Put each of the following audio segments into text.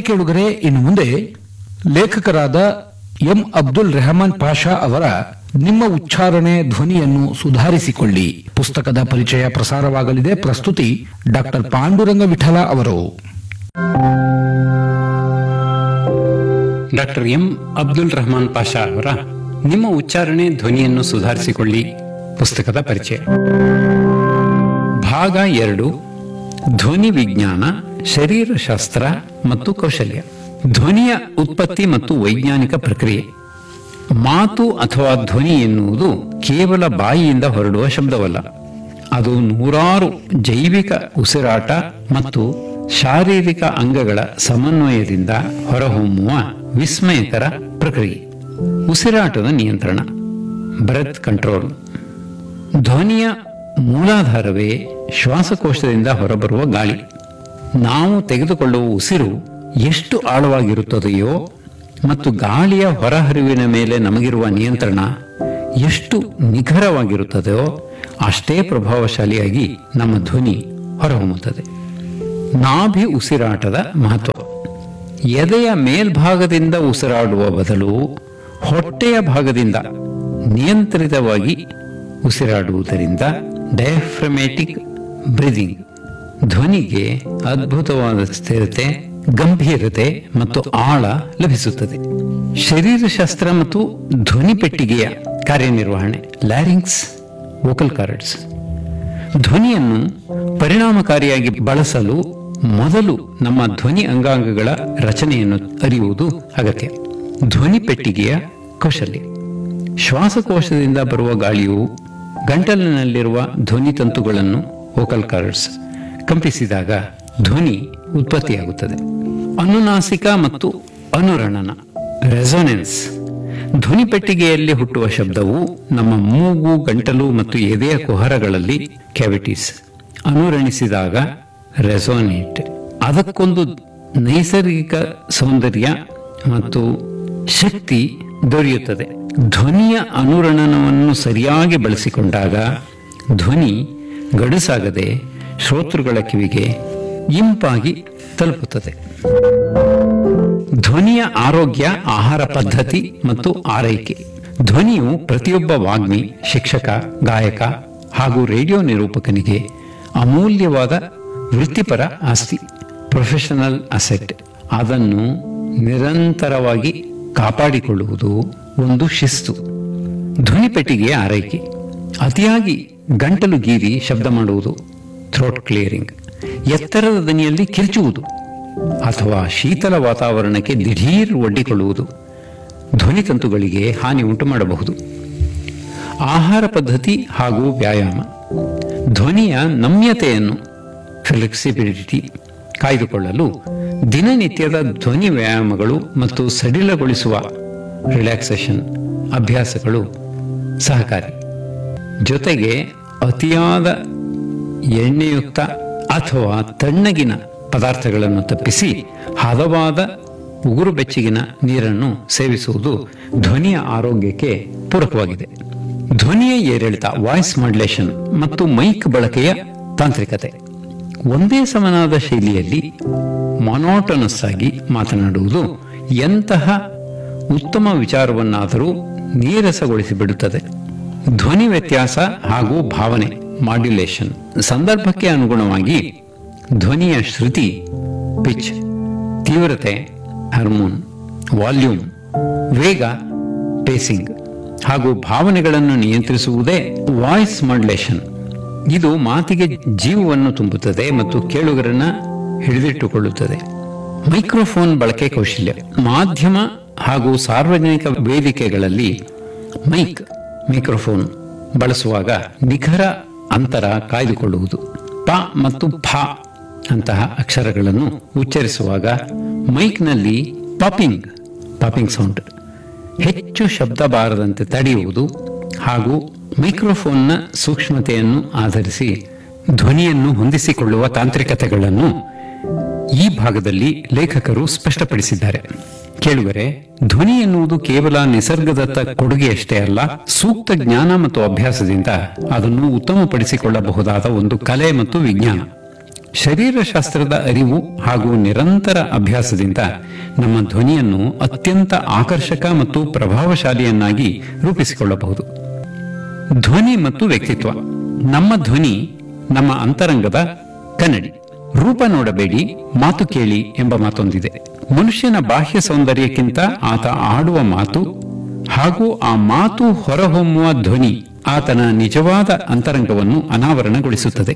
ಕೇಳುಗರೆ ಇನ್ನು ಮುಂದೆ ಲೇಖಕರಾದ ಎಂ ಅಬ್ದುಲ್ ರೆಹಮಾನ್ ಪಾಷಾ ಅವರ ನಿಮ್ಮ ಉಚ್ಚಾರಣೆ ಧ್ವನಿಯನ್ನು ಸುಧಾರಿಸಿಕೊಳ್ಳಿ ಪುಸ್ತಕದ ಪರಿಚಯ ಪ್ರಸಾರವಾಗಲಿದೆ ಪ್ರಸ್ತುತಿ ಡಾಕ್ಟರ್ ಪಾಂಡುರಂಗ ವಿಠಲ ಅವರು ಡಾಕ್ಟರ್ ಎಂ ಅಬ್ದುಲ್ ರಹಮಾನ್ ಪಾಷಾ ಅವರ ನಿಮ್ಮ ಉಚ್ಚಾರಣೆ ಧ್ವನಿಯನ್ನು ಸುಧಾರಿಸಿಕೊಳ್ಳಿ ಪುಸ್ತಕದ ಪರಿಚಯ ಭಾಗ ಎರಡು ಧ್ವನಿ ವಿಜ್ಞಾನ ಶರೀರಶಾಸ್ತ್ರ ಮತ್ತು ಕೌಶಲ್ಯ ಧ್ವನಿಯ ಉತ್ಪತ್ತಿ ಮತ್ತು ವೈಜ್ಞಾನಿಕ ಪ್ರಕ್ರಿಯೆ ಮಾತು ಅಥವಾ ಧ್ವನಿ ಎನ್ನುವುದು ಕೇವಲ ಬಾಯಿಯಿಂದ ಹೊರಡುವ ಶಬ್ದವಲ್ಲ ಅದು ನೂರಾರು ಜೈವಿಕ ಉಸಿರಾಟ ಮತ್ತು ಶಾರೀರಿಕ ಅಂಗಗಳ ಸಮನ್ವಯದಿಂದ ಹೊರಹೊಮ್ಮುವ ವಿಸ್ಮಯಕರ ಪ್ರಕ್ರಿಯೆ ಉಸಿರಾಟದ ನಿಯಂತ್ರಣ ಬ್ರೆತ್ ಕಂಟ್ರೋಲ್ ಧ್ವನಿಯ ಮೂಲಾಧಾರವೇ ಶ್ವಾಸಕೋಶದಿಂದ ಹೊರಬರುವ ಗಾಳಿ ನಾವು ತೆಗೆದುಕೊಳ್ಳುವ ಉಸಿರು ಎಷ್ಟು ಆಳವಾಗಿರುತ್ತದೆಯೋ ಮತ್ತು ಗಾಳಿಯ ಹೊರಹರಿವಿನ ಮೇಲೆ ನಮಗಿರುವ ನಿಯಂತ್ರಣ ಎಷ್ಟು ನಿಖರವಾಗಿರುತ್ತದೆಯೋ ಅಷ್ಟೇ ಪ್ರಭಾವಶಾಲಿಯಾಗಿ ನಮ್ಮ ಧ್ವನಿ ಹೊರಹೊಮ್ಮುತ್ತದೆ ನಾಭಿ ಉಸಿರಾಟದ ಮಹತ್ವ ಎದೆಯ ಮೇಲ್ಭಾಗದಿಂದ ಉಸಿರಾಡುವ ಬದಲು ಹೊಟ್ಟೆಯ ಭಾಗದಿಂದ ನಿಯಂತ್ರಿತವಾಗಿ ಉಸಿರಾಡುವುದರಿಂದ ಡಯಾಫ್ರಮ್ಯಾಟಿಕ್ ಬ್ರೀದಿಂಗ್ ಧ್ವನಿಗೆ ಅದ್ಭುತವಾದ ಸ್ಥಿರತೆ ಗಂಭೀರತೆ ಮತ್ತು ಆಳ ಲಭಿಸುತ್ತದೆ ಶರೀರಶಾಸ್ತ್ರ ಮತ್ತು ಧ್ವನಿ ಪೆಟ್ಟಿಗೆಯ ಕಾರ್ಯನಿರ್ವಹಣೆ ಲ್ಯಾರಿಂಗ್ಸ್ ವೋಕಲ್ ಕಾರ್ಡ್ಸ್ ಧ್ವನಿಯನ್ನು ಪರಿಣಾಮಕಾರಿಯಾಗಿ ಬಳಸಲು ಮೊದಲು ನಮ್ಮ ಧ್ವನಿ ಅಂಗಾಂಗಗಳ ರಚನೆಯನ್ನು ಅರಿಯುವುದು ಅಗತ್ಯ ಧ್ವನಿ ಪೆಟ್ಟಿಗೆಯ ಕೌಶಲ್ಯ ಶ್ವಾಸಕೋಶದಿಂದ ಬರುವ ಗಾಳಿಯು ಗಂಟಲಿನಲ್ಲಿರುವ ಧ್ವನಿ ತಂತುಗಳನ್ನು ವೋಕಲ್ ಕಾರ್ಡ್ಸ್ ಕಂಪಿಸಿದಾಗ ಧ್ವನಿ ಉತ್ಪತ್ತಿಯಾಗುತ್ತದೆ ಅನುನಾಸಿಕ ಮತ್ತು ಅನುರಣನ ರೆಸೊನೆನ್ಸ್ ಧ್ವನಿ ಪೆಟ್ಟಿಗೆಯಲ್ಲಿ ಹುಟ್ಟುವ ಶಬ್ದವು ನಮ್ಮ ಮೂಗು ಗಂಟಲು ಮತ್ತು ಎದೆಯ ಕುಹರಗಳಲ್ಲಿ ಕ್ಯಾವಿಟೀಸ್ ಅನುರಣಿಸಿದಾಗ ರೆಸೋನೇಟ್ ಅದಕ್ಕೊಂದು ನೈಸರ್ಗಿಕ ಸೌಂದರ್ಯ ಮತ್ತು ಶಕ್ತಿ ದೊರೆಯುತ್ತದೆ ಧ್ವನಿಯ ಅನುರಣನವನ್ನು ಸರಿಯಾಗಿ ಬಳಸಿಕೊಂಡಾಗ ಧ್ವನಿ ಗಡುಸಾಗದೆ ಶ್ರೋತೃಗಳ ಕಿವಿಗೆ ಇಂಪಾಗಿ ತಲುಪುತ್ತದೆ ಧ್ವನಿಯ ಆರೋಗ್ಯ ಆಹಾರ ಪದ್ಧತಿ ಮತ್ತು ಆರೈಕೆ ಧ್ವನಿಯು ಪ್ರತಿಯೊಬ್ಬ ವಾಗ್ಮಿ ಶಿಕ್ಷಕ ಗಾಯಕ ಹಾಗೂ ರೇಡಿಯೋ ನಿರೂಪಕನಿಗೆ ಅಮೂಲ್ಯವಾದ ವೃತ್ತಿಪರ ಆಸ್ತಿ ಪ್ರೊಫೆಷನಲ್ ಅಸೆಟ್ ಅದನ್ನು ನಿರಂತರವಾಗಿ ಕಾಪಾಡಿಕೊಳ್ಳುವುದು ಒಂದು ಶಿಸ್ತು ಧ್ವನಿ ಪೆಟ್ಟಿಗೆಯ ಆರೈಕೆ ಅತಿಯಾಗಿ ಗಂಟಲು ಗೀರಿ ಶಬ್ದ ಮಾಡುವುದು ಥ್ರೋಟ್ ಕ್ಲಿಯರಿಂಗ್ ಎತ್ತರದ ದನಿಯಲ್ಲಿ ಕಿರ್ಚುವುದು ಅಥವಾ ಶೀತಲ ವಾತಾವರಣಕ್ಕೆ ದಿಢೀರ್ ಒಡ್ಡಿಕೊಳ್ಳುವುದು ಧ್ವನಿ ತಂತುಗಳಿಗೆ ಹಾನಿ ಉಂಟು ಮಾಡಬಹುದು ಆಹಾರ ಪದ್ಧತಿ ಹಾಗೂ ವ್ಯಾಯಾಮ ಧ್ವನಿಯ ನಮ್ಯತೆಯನ್ನು ಫ್ಲೆಕ್ಸಿಬಿಲಿಟಿ ಕಾಯ್ದುಕೊಳ್ಳಲು ದಿನನಿತ್ಯದ ಧ್ವನಿ ವ್ಯಾಯಾಮಗಳು ಮತ್ತು ಸಡಿಲಗೊಳಿಸುವ ರಿಲ್ಯಾಕ್ಸೇಷನ್ ಅಭ್ಯಾಸಗಳು ಸಹಕಾರಿ ಜೊತೆಗೆ ಅತಿಯಾದ ಎಣ್ಣೆಯುಕ್ತ ಅಥವಾ ತಣ್ಣಗಿನ ಪದಾರ್ಥಗಳನ್ನು ತಪ್ಪಿಸಿ ಹದವಾದ ಉಗುರು ಬೆಚ್ಚಗಿನ ನೀರನ್ನು ಸೇವಿಸುವುದು ಧ್ವನಿಯ ಆರೋಗ್ಯಕ್ಕೆ ಪೂರಕವಾಗಿದೆ ಧ್ವನಿಯ ಏರಿಳಿತ ವಾಯ್ಸ್ ಮಾಡ್ಯುಲೇಷನ್ ಮತ್ತು ಮೈಕ್ ಬಳಕೆಯ ತಾಂತ್ರಿಕತೆ ಒಂದೇ ಸಮನಾದ ಶೈಲಿಯಲ್ಲಿ ಮೊನೋಟನಸ್ ಆಗಿ ಮಾತನಾಡುವುದು ಎಂತಹ ಉತ್ತಮ ವಿಚಾರವನ್ನಾದರೂ ನೀರಸಗೊಳಿಸಿ ಬಿಡುತ್ತದೆ ಧ್ವನಿ ವ್ಯತ್ಯಾಸ ಹಾಗೂ ಭಾವನೆ ಮಾಡ್ಯುಲೇಷನ್ ಸಂದರ್ಭಕ್ಕೆ ಅನುಗುಣವಾಗಿ ಧ್ವನಿಯ ಶ್ರುತಿ ಪಿಚ್ ತೀವ್ರತೆ ಹಾರ್ಮೋನ್ ವಾಲ್ಯೂಮ್ ವೇಗ ಪೇಸಿಂಗ್ ಹಾಗೂ ಭಾವನೆಗಳನ್ನು ನಿಯಂತ್ರಿಸುವುದೇ ವಾಯ್ಸ್ ಮಾಡ್ಯುಲೇಷನ್ ಇದು ಮಾತಿಗೆ ಜೀವವನ್ನು ತುಂಬುತ್ತದೆ ಮತ್ತು ಕೇಳುಗರನ್ನ ಹಿಡಿದಿಟ್ಟುಕೊಳ್ಳುತ್ತದೆ ಮೈಕ್ರೋಫೋನ್ ಬಳಕೆ ಕೌಶಲ್ಯ ಮಾಧ್ಯಮ ಹಾಗೂ ಸಾರ್ವಜನಿಕ ವೇದಿಕೆಗಳಲ್ಲಿ ಮೈಕ್ ಮೈಕ್ರೋಫೋನ್ ಬಳಸುವಾಗ ನಿಖರ ಅಂತರ ಕಾಯ್ದುಕೊಳ್ಳುವುದು ಪ ಮತ್ತು ಫ ಅಂತಹ ಅಕ್ಷರಗಳನ್ನು ಉಚ್ಚರಿಸುವಾಗ ಮೈಕ್ನಲ್ಲಿ ಪಾಪಿಂಗ್ ಪಾಪಿಂಗ್ ಸೌಂಡ್ ಹೆಚ್ಚು ಶಬ್ದ ಬಾರದಂತೆ ತಡೆಯುವುದು ಹಾಗೂ ಮೈಕ್ರೋಫೋನ್ನ ಸೂಕ್ಷ್ಮತೆಯನ್ನು ಆಧರಿಸಿ ಧ್ವನಿಯನ್ನು ಹೊಂದಿಸಿಕೊಳ್ಳುವ ತಾಂತ್ರಿಕತೆಗಳನ್ನು ಈ ಭಾಗದಲ್ಲಿ ಲೇಖಕರು ಸ್ಪಷ್ಟಪಡಿಸಿದ್ದಾರೆ ಕೇಳುವರೆ ಧ್ವನಿ ಎನ್ನುವುದು ಕೇವಲ ನಿಸರ್ಗದತ್ತ ಕೊಡುಗೆಯಷ್ಟೇ ಅಲ್ಲ ಸೂಕ್ತ ಜ್ಞಾನ ಮತ್ತು ಅಭ್ಯಾಸದಿಂದ ಅದನ್ನು ಉತ್ತಮಪಡಿಸಿಕೊಳ್ಳಬಹುದಾದ ಒಂದು ಕಲೆ ಮತ್ತು ವಿಜ್ಞಾನ ಶರೀರಶಾಸ್ತ್ರದ ಅರಿವು ಹಾಗೂ ನಿರಂತರ ಅಭ್ಯಾಸದಿಂದ ನಮ್ಮ ಧ್ವನಿಯನ್ನು ಅತ್ಯಂತ ಆಕರ್ಷಕ ಮತ್ತು ಪ್ರಭಾವಶಾಲಿಯನ್ನಾಗಿ ರೂಪಿಸಿಕೊಳ್ಳಬಹುದು ಧ್ವನಿ ಮತ್ತು ವ್ಯಕ್ತಿತ್ವ ನಮ್ಮ ಧ್ವನಿ ನಮ್ಮ ಅಂತರಂಗದ ಕನ್ನಡಿ ರೂಪ ನೋಡಬೇಡಿ ಮಾತು ಕೇಳಿ ಎಂಬ ಮಾತೊಂದಿದೆ ಮನುಷ್ಯನ ಬಾಹ್ಯ ಸೌಂದರ್ಯಕ್ಕಿಂತ ಆತ ಆಡುವ ಮಾತು ಹಾಗೂ ಆ ಮಾತು ಹೊರಹೊಮ್ಮುವ ಧ್ವನಿ ಆತನ ನಿಜವಾದ ಅಂತರಂಗವನ್ನು ಅನಾವರಣಗೊಳಿಸುತ್ತದೆ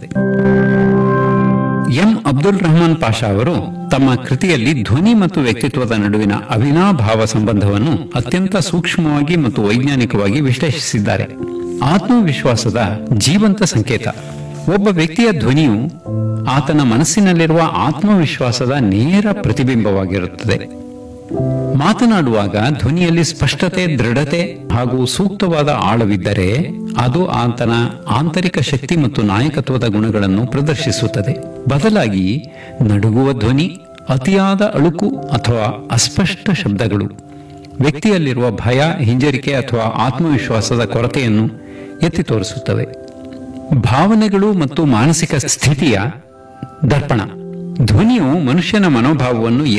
ಎಂ ಅಬ್ದುಲ್ ರಹಮಾನ್ ಪಾಷಾ ಅವರು ತಮ್ಮ ಕೃತಿಯಲ್ಲಿ ಧ್ವನಿ ಮತ್ತು ವ್ಯಕ್ತಿತ್ವದ ನಡುವಿನ ಅವಿನಾಭಾವ ಸಂಬಂಧವನ್ನು ಅತ್ಯಂತ ಸೂಕ್ಷ್ಮವಾಗಿ ಮತ್ತು ವೈಜ್ಞಾನಿಕವಾಗಿ ವಿಶ್ಲೇಷಿಸಿದ್ದಾರೆ ಆತ್ಮವಿಶ್ವಾಸದ ಜೀವಂತ ಸಂಕೇತ ಒಬ್ಬ ವ್ಯಕ್ತಿಯ ಧ್ವನಿಯು ಆತನ ಮನಸ್ಸಿನಲ್ಲಿರುವ ಆತ್ಮವಿಶ್ವಾಸದ ನೇರ ಪ್ರತಿಬಿಂಬವಾಗಿರುತ್ತದೆ ಮಾತನಾಡುವಾಗ ಧ್ವನಿಯಲ್ಲಿ ಸ್ಪಷ್ಟತೆ ದೃಢತೆ ಹಾಗೂ ಸೂಕ್ತವಾದ ಆಳವಿದ್ದರೆ ಅದು ಆತನ ಆಂತರಿಕ ಶಕ್ತಿ ಮತ್ತು ನಾಯಕತ್ವದ ಗುಣಗಳನ್ನು ಪ್ರದರ್ಶಿಸುತ್ತದೆ ಬದಲಾಗಿ ನಡುಗುವ ಧ್ವನಿ ಅತಿಯಾದ ಅಳುಕು ಅಥವಾ ಅಸ್ಪಷ್ಟ ಶಬ್ದಗಳು ವ್ಯಕ್ತಿಯಲ್ಲಿರುವ ಭಯ ಹಿಂಜರಿಕೆ ಅಥವಾ ಆತ್ಮವಿಶ್ವಾಸದ ಕೊರತೆಯನ್ನು ಎತ್ತಿ ತೋರಿಸುತ್ತವೆ ಭಾವನೆಗಳು ಮತ್ತು ಮಾನಸಿಕ ಸ್ಥಿತಿಯ ದರ್ಪಣ ಧ್ವನಿಯು ಮನುಷ್ಯನ ಮನೋಭಾವವನ್ನು